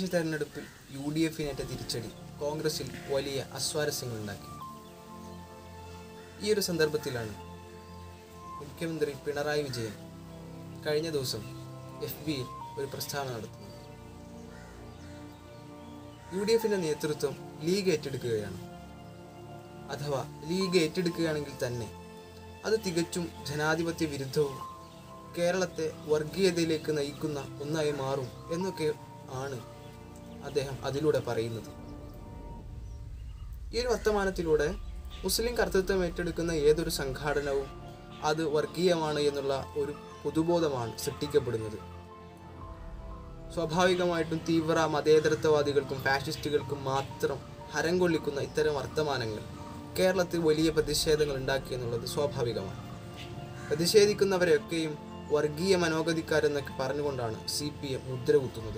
തദ്ദേശ തെരഞ്ഞെടുപ്പിൽ U D എഫിനേറ്റ തിരിച്ചടി കോൺഗ്രസിൽ വലിയ അസ്വാരസ്യങ്ങളുണ്ടാക്കി ഈ ഒരു സന്ദർഭത്തിലാണ് മുഖ്യമന്ത്രി പിണറായി വിജയൻ കഴിഞ്ഞ ദിവസം എഫ് ബിയിൽ ഒരു പ്രസ്താവന നടത്തുന്നത് യു ഡി എഫിന്റെ നേതൃത്വം ലീഗ് ഏറ്റെടുക്കുകയാണ് അഥവാ ലീഗ് ഏറ്റെടുക്കുകയാണെങ്കിൽ തന്നെ അത് തികച്ചും ജനാധിപത്യ വിരുദ്ധവും കേരളത്തെ വർഗീയതയിലേക്ക് നയിക്കുന്ന ഒന്നായി മാറും എന്നൊക്കെ ആണ് അദ്ദേഹം അതിലൂടെ പറയുന്നത് ഈ ഒരു വർത്തമാനത്തിലൂടെ മുസ്ലിം കർത്തൃത്വം ഏറ്റെടുക്കുന്ന ഏതൊരു സംഘാടനവും അത് വർഗീയമാണ് എന്നുള്ള ഒരു പൊതുബോധമാണ് സൃഷ്ടിക്കപ്പെടുന്നത് സ്വാഭാവികമായിട്ടും തീവ്ര മതേതരത്വവാദികൾക്കും ഫാഷിസ്റ്റുകൾക്കും മാത്രം ഹരം കൊള്ളിക്കുന്ന ഇത്തരം വർത്തമാനങ്ങൾ കേരളത്തിൽ വലിയ പ്രതിഷേധങ്ങൾ ഉണ്ടാക്കി എന്നുള്ളത് സ്വാഭാവികമാണ് പ്രതിഷേധിക്കുന്നവരെയൊക്കെയും വർഗീയ മനോഗതിക്കാരെന്നൊക്കെ പറഞ്ഞുകൊണ്ടാണ് സി പി എം മുദ്ര കുത്തുന്നത്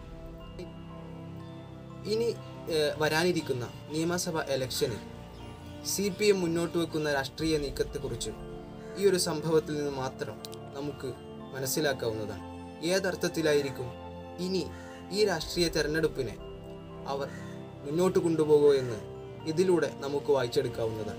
ഇനി ഏഹ്, വരാനിരിക്കുന്ന നിയമസഭ എലക്ഷനിൽ സി പി എം മുന്നോട്ട് വെക്കുന്ന രാഷ്ട്രീയ നീക്കത്തെക്കുറിച്ച് ഈ ഒരു സംഭവത്തിൽ നിന്ന് മാത്രം നമുക്ക് മനസ്സിലാക്കാവുന്നതാണ് ഏതർത്ഥത്തിലായിരിക്കും ഇനി ഈ രാഷ്ട്രീയ തെരഞ്ഞെടുപ്പിനെ അവർ മുന്നോട്ട് കൊണ്ടുപോകുമോ എന്ന് ഇതിലൂടെ നമുക്ക് വായിച്ചെടുക്കാവുന്നതാണ്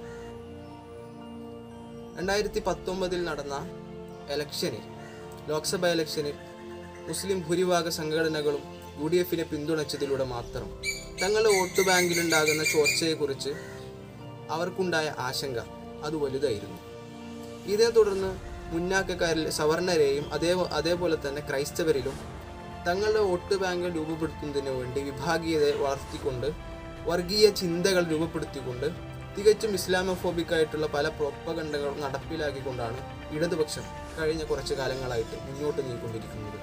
രണ്ടായിരത്തി പത്തൊമ്പതിൽ നടന്ന എലക്ഷനിൽ ലോക്സഭ എലക്ഷനിൽ മുസ്ലിം ഭൂരിഭാഗ സംഘടനകളും യു ഡി എഫിനെ പിന്തുണച്ചതിലൂടെ മാത്രം തങ്ങളുടെ വോട്ട് ബാങ്കിലുണ്ടാകുന്ന ചോർച്ചയെക്കുറിച്ച് അവർക്കുണ്ടായ ആശങ്ക അത് വലുതായിരുന്നു ഇതേ തുടർന്ന് മുന്നാക്കക്കാരിൽ സവർണരെയും അതേ അതേപോലെ തന്നെ ക്രൈസ്തവരിലും തങ്ങളുടെ വോട്ട് ബാങ്ക് രൂപപ്പെടുത്തുന്നതിന് വേണ്ടി വിഭാഗീയതയെ വളർത്തിക്കൊണ്ട് വർഗീയ ചിന്തകൾ രൂപപ്പെടുത്തിക്കൊണ്ട് തികച്ചും ഇസ്ലാമോഫോബിക് ആയിട്ടുള്ള പല പ്രൊപ്പകണ്ടകളും നടപ്പിലാക്കിക്കൊണ്ടാണ് ഇടതുപക്ഷം കഴിഞ്ഞ കുറച്ച് കാലങ്ങളായിട്ട് മുന്നോട്ട് നീങ്ങിക്കൊണ്ടിരിക്കുന്നത്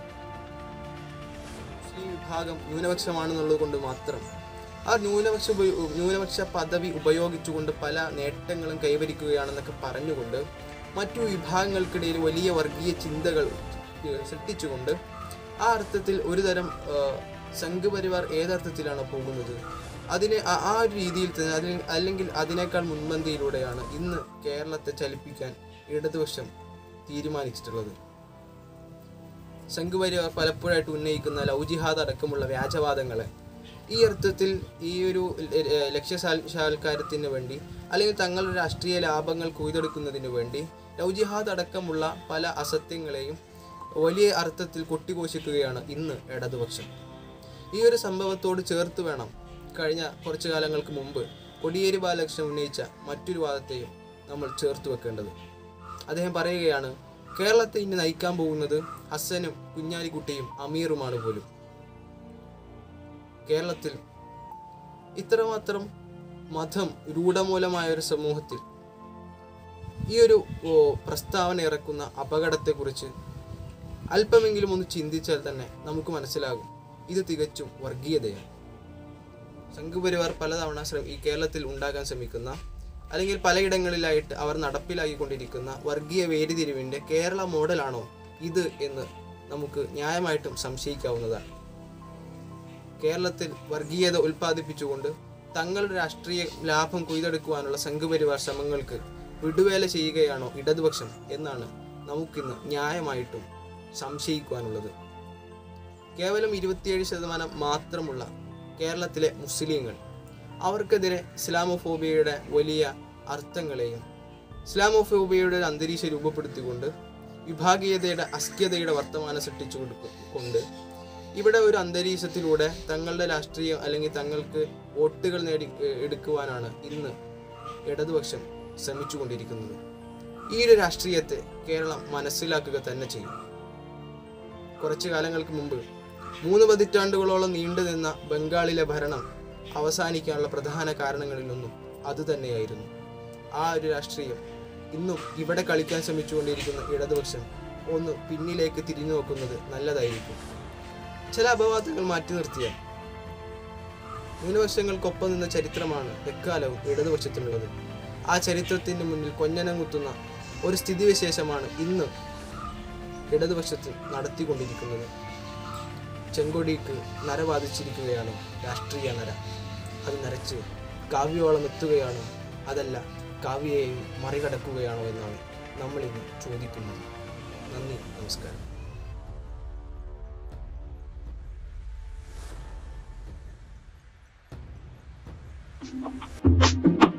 മുസ്ലിം വിഭാഗം ന്യൂനപക്ഷമാണെന്നുള്ളത് കൊണ്ട് മാത്രം ആ ന്യൂനപക്ഷ ഉപയോ- ന്യൂനപക്ഷ പദവി ഉപയോഗിച്ചുകൊണ്ട് പല നേട്ടങ്ങളും കൈവരിക്കുകയാണെന്നൊക്കെ പറഞ്ഞുകൊണ്ട് മറ്റു വിഭാഗങ്ങൾക്കിടയിൽ വലിയ വർഗീയ ചിന്തകൾ ഏഹ്, സൃഷ്ടിച്ചുകൊണ്ട് ആ അർത്ഥത്തിൽ ഒരുതരം ഏഹ്, സംഘപരിവാർ ഏതർത്ഥത്തിലാണ് പോകുന്നത് അതിനെ ആ ആ ഒരു രീതിയിൽ തന്നെ അതിൽ അല്ലെങ്കിൽ അതിനേക്കാൾ മുൻപന്തിയിലൂടെയാണ് ഇന്ന് കേരളത്തെ ചലിപ്പിക്കാൻ ഇടതുപക്ഷം തീരുമാനിച്ചിട്ടുള്ളത് സംഘപരിവാർ പലപ്പോഴായിട്ട് ഉന്നയിക്കുന്ന ലവ് ജിഹാദ് അടക്കമുള്ള വ്യാജവാദങ്ങളെ ഈ അർത്ഥത്തിൽ ഈ ഒരു ല- ല- ലക്ഷ്യസാൽക്കാരത്തിന് വേണ്ടി അല്ലെങ്കിൽ തങ്ങളുടെ രാഷ്ട്രീയ ലാഭങ്ങൾ കൊയ്തെടുക്കുന്നതിന് വേണ്ടി ലവ് ജിഹാദ് അടക്കമുള്ള പല അസത്യങ്ങളെയും വലിയ അർത്ഥത്തിൽ കൊട്ടിഘോഷിക്കുകയാണ് ഇന്ന് ഇടതുപക്ഷം ഈ ഒരു സംഭവത്തോട് ചേർത്ത് വേണം കഴിഞ്ഞ കുറച്ചു കാലങ്ങൾക്ക് മുമ്പ് കൊടിയേരി ബാലകൃഷ്ണൻ ഉന്നയിച്ച മറ്റൊരു വാദത്തെയും നമ്മൾ ചേർത്ത് വെക്കേണ്ടത് അദ്ദേഹം പറയുകയാണ് കേരളത്തെ ഇനി നയിക്കാൻ പോകുന്നത് ഹസനും കുഞ്ഞാലിക്കുട്ടിയും അമീറുമാണ് പോലും കേരളത്തിൽ ഇത്രമാത്രം മതം രൂഢമൂലമായ ഒരു സമൂഹത്തിൽ ഈ ഒരു ഓ, പ്രസ്താവന ഇറക്കുന്ന അപകടത്തെക്കുറിച്ച് അല്പമെങ്കിലും ഒന്ന് ചിന്തിച്ചാൽ തന്നെ നമുക്ക് മനസ്സിലാകും ഇത് തികച്ചും വർഗീയതയാണ് സംഘപരിവാർ പലതവണ ശ്രമ ഈ കേരളത്തിൽ ഉണ്ടാക്കാൻ ശ്രമിക്കുന്ന അല്ലെങ്കിൽ പലയിടങ്ങളിലായിട്ട് അവർ നടപ്പിലാക്കിക്കൊണ്ടിരിക്കുന്ന വർഗീയ വേരിതിരിവിൻ്റെ കേരള മോഡലാണോ ഇത് എന്ന് നമുക്ക് ന്യായമായിട്ടും സംശയിക്കാവുന്നതാണ് കേരളത്തിൽ വർഗീയത ഉൽപ്പാദിപ്പിച്ചുകൊണ്ട് തങ്ങളുടെ രാഷ്ട്രീയ ലാഭം കൊയ്തെടുക്കുവാനുള്ള സംഘപരിവാർ ശ്രമങ്ങൾക്ക് വിടുവേല ചെയ്യുകയാണോ ഇടതുപക്ഷം എന്നാണ് നമുക്കിന്ന് ന്യായമായിട്ടും സംശയിക്കുവാനുള്ളത് കേവലം ഇരുപത്തിയേഴ് ശതമാനം മാത്രമുള്ള കേരളത്തിലെ മുസ്ലിങ്ങൾ അവർക്കെതിരെ ഇസ്ലാമോഫോബിയയുടെ വലിയ അർത്ഥങ്ങളെയും ഇസ്ലാമോഫോബിയയുടെ ഒരു അന്തരീക്ഷം രൂപപ്പെടുത്തിക്കൊണ്ട് വിഭാഗീയതയുടെ അസ്ക്യതയുടെ വർത്തമാനം സൃഷ്ടിച്ചു കൊടുക്ക- കൊണ്ട് ഇവിടെ ഒരു അന്തരീക്ഷത്തിലൂടെ തങ്ങളുടെ രാഷ്ട്രീയം അല്ലെങ്കിൽ തങ്ങൾക്ക് വോട്ടുകൾ നേടി ഏ- എടുക്കുവാനാണ് ഇന്ന് ഇടതുപക്ഷം ശ്രമിച്ചുകൊണ്ടിരിക്കുന്നത് ഈ ഒരു രാഷ്ട്രീയത്തെ കേരളം മനസ്സിലാക്കുക തന്നെ ചെയ്യും കുറച്ചു കാലങ്ങൾക്ക് മുമ്പ് മൂന്ന് പതിറ്റാണ്ടുകളോളം നീണ്ടു നിന്ന ബംഗാളിലെ ഭരണം അവസാനിക്കാനുള്ള പ്രധാന കാരണങ്ങളിലൊന്നും അതുതന്നെയായിരുന്നു ആ ഒരു രാഷ്ട്രീയം ഇന്നും ഇവിടെ കളിക്കാൻ ശ്രമിച്ചുകൊണ്ടിരിക്കുന്ന ഇടതുപക്ഷം ഒന്ന് പിന്നിലേക്ക് തിരിഞ്ഞു നോക്കുന്നത് നല്ലതായിരിക്കും ചില അപവാദങ്ങൾ മാറ്റി നിർത്തിയാൽ ന്യൂനപക്ഷങ്ങൾക്കൊപ്പം നിന്ന ചരിത്രമാണ് എക്കാലവും ഇടതുപക്ഷത്തിനുള്ളത് ആ ചരിത്രത്തിന് മുന്നിൽ കൊഞ്ഞനം കുത്തുന്ന ഒരു സ്ഥിതിവിശേഷമാണ് ഇന്ന് ഇടതുപക്ഷത്തിൽ നടത്തിക്കൊണ്ടിരിക്കുന്നത് ചെങ്കൊടിക്ക് നര ബാധിച്ചിരിക്കുകയാണോ രാഷ്ട്രീയ നര അത് നരച്ച് കാവ്യോളം എത്തുകയാണോ അതല്ല കാവ്യയെയും മറികടക്കുകയാണോ എന്നാണ് നമ്മളിന്ന് ചോദിക്കുന്നത് നന്ദി നമസ്കാരം നന്ദി